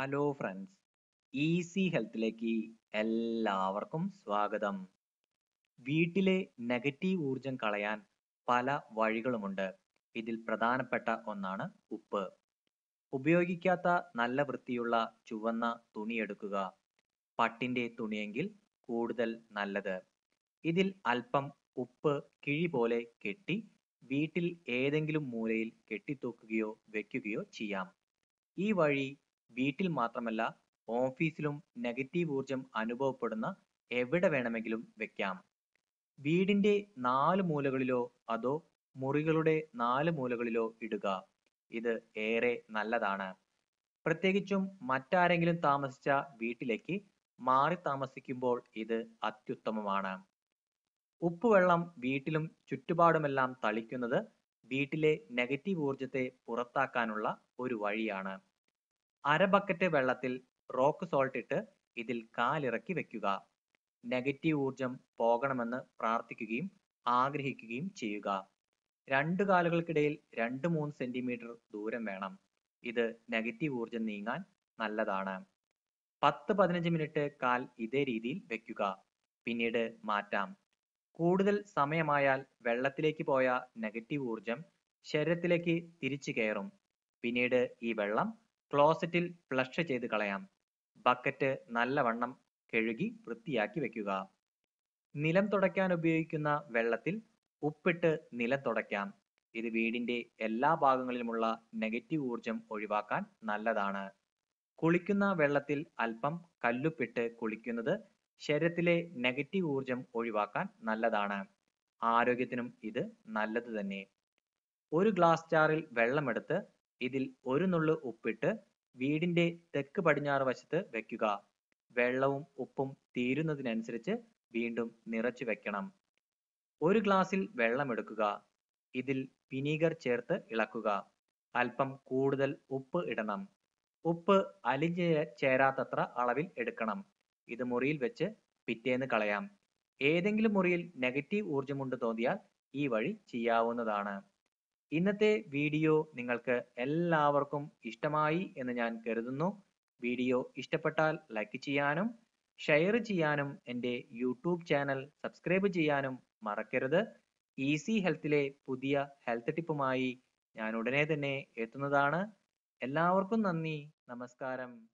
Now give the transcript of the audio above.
hello friends easy ഹെൽത്തിലേക്ക് എല്ലാവർക്കും സ്വാഗതം വീട്ടിലെ നെഗറ്റീവ് ഊർജം കളയാൻ പല വഴികളുമുണ്ട് ഇതിൽ പ്രധാനപ്പെട്ട ഒന്നാണ് ഉപ്പ് ഉപയോഗിക്കാത്ത നല്ല വൃത്തിയുള്ള ചുവന്ന തുണി എടുക്കുക പട്ടിന്റെ തുണിയെങ്കിൽ കൂടുതൽ നല്ലത് ഇതിൽ അല്പം ഉപ്പ് കിഴി പോലെ കെട്ടി വീട്ടിൽ ഏതെങ്കിലും മൂലയിൽ കെട്ടിത്തൂക്കുകയോ വെക്കുകയോ ചെയ്യാം ഈ വഴി വീട്ടിൽ മാത്രമല്ല ഓഫീസിലും നെഗറ്റീവ് ഊർജം അനുഭവപ്പെടുന്ന എവിടെ വേണമെങ്കിലും വെക്കാം വീടിന്റെ നാല് മൂലകളിലോ അതോ മുറികളുടെ നാല് മൂലകളിലോ ഇടുക ഇത് ഏറെ നല്ലതാണ് പ്രത്യേകിച്ചും മറ്റാരെങ്കിലും താമസിച്ച വീട്ടിലേക്ക് മാറി താമസിക്കുമ്പോൾ ഇത് അത്യുത്തമമാണ് ഉപ്പുവെള്ളം വീട്ടിലും ചുറ്റുപാടുമെല്ലാം തളിക്കുന്നത് വീട്ടിലെ നെഗറ്റീവ് ഊർജത്തെ പുറത്താക്കാനുള്ള ഒരു വഴിയാണ് അര ബക്കറ്റ് വെള്ളത്തിൽ റോക്ക് സോൾട്ട് ഇട്ട് ഇതിൽ കാലിറക്കി വെക്കുക നെഗറ്റീവ് ഊർജം പോകണമെന്ന് പ്രാർത്ഥിക്കുകയും ആഗ്രഹിക്കുകയും ചെയ്യുക രണ്ട് കാലുകൾക്കിടയിൽ രണ്ട് മൂന്ന് സെന്റിമീറ്റർ ദൂരം വേണം ഇത് നെഗറ്റീവ് ഊർജം നീങ്ങാൻ നല്ലതാണ് പത്ത് പതിനഞ്ച് മിനിറ്റ് കാൽ ഇതേ രീതിയിൽ വെക്കുക പിന്നീട് മാറ്റാം കൂടുതൽ സമയമായാൽ വെള്ളത്തിലേക്ക് പോയ നെഗറ്റീവ് ഊർജം ശരീരത്തിലേക്ക് തിരിച്ചു കയറും പിന്നീട് ഈ വെള്ളം ക്ലോസറ്റിൽ ഫ്ലഷ് ചെയ്ത് കളയാം ബക്കറ്റ് നല്ലവണ്ണം കഴുകി വൃത്തിയാക്കി വെക്കുക നിലം തുടയ്ക്കാൻ ഉപയോഗിക്കുന്ന വെള്ളത്തിൽ ഉപ്പിട്ട് നിലം തുടയ്ക്കാം ഇത് വീടിന്റെ എല്ലാ ഭാഗങ്ങളിലുമുള്ള നെഗറ്റീവ് ഊർജം ഒഴിവാക്കാൻ നല്ലതാണ് കുളിക്കുന്ന വെള്ളത്തിൽ അല്പം കല്ലുപ്പിട്ട് കുളിക്കുന്നത് ശരീരത്തിലെ നെഗറ്റീവ് ഊർജം ഒഴിവാക്കാൻ നല്ലതാണ് ആരോഗ്യത്തിനും ഇത് നല്ലത് തന്നെ ഒരു ഗ്ലാസ് ജാറിൽ വെള്ളമെടുത്ത് ഇതിൽ ഒരു നുള്ളു ഉപ്പിട്ട് വീടിന്റെ തെക്ക് പടിഞ്ഞാറ് വശത്ത് വെക്കുക വെള്ളവും ഉപ്പും തീരുന്നതിനനുസരിച്ച് വീണ്ടും നിറച്ചു വെക്കണം ഒരു ഗ്ലാസ്സിൽ വെള്ളം എടുക്കുക ഇതിൽ വിനീഗർ ചേർത്ത് ഇളക്കുക അല്പം കൂടുതൽ ഉപ്പ് ഇടണം ഉപ്പ് അലിഞ്ഞ് ചേരാത്തത്ര അളവിൽ എടുക്കണം ഇത് മുറിയിൽ വെച്ച് പിറ്റേന്ന് കളയാം ഏതെങ്കിലും മുറിയിൽ നെഗറ്റീവ് ഊർജമുണ്ട് തോന്നിയാൽ ഈ വഴി ചെയ്യാവുന്നതാണ് ഇന്നത്തെ വീഡിയോ നിങ്ങൾക്ക് എല്ലാവർക്കും ഇഷ്ടമായി എന്ന് ഞാൻ കരുതുന്നു വീഡിയോ ഇഷ്ടപ്പെട്ടാൽ ലൈക്ക് ചെയ്യാനും ഷെയർ ചെയ്യാനും എൻ്റെ യൂട്യൂബ് ചാനൽ സബ്സ്ക്രൈബ് ചെയ്യാനും മറക്കരുത് ഈസി ഹെൽത്തിലെ പുതിയ ഹെൽത്ത് ടിപ്പുമായി ഞാൻ ഉടനെ തന്നെ എത്തുന്നതാണ് എല്ലാവർക്കും നന്ദി നമസ്കാരം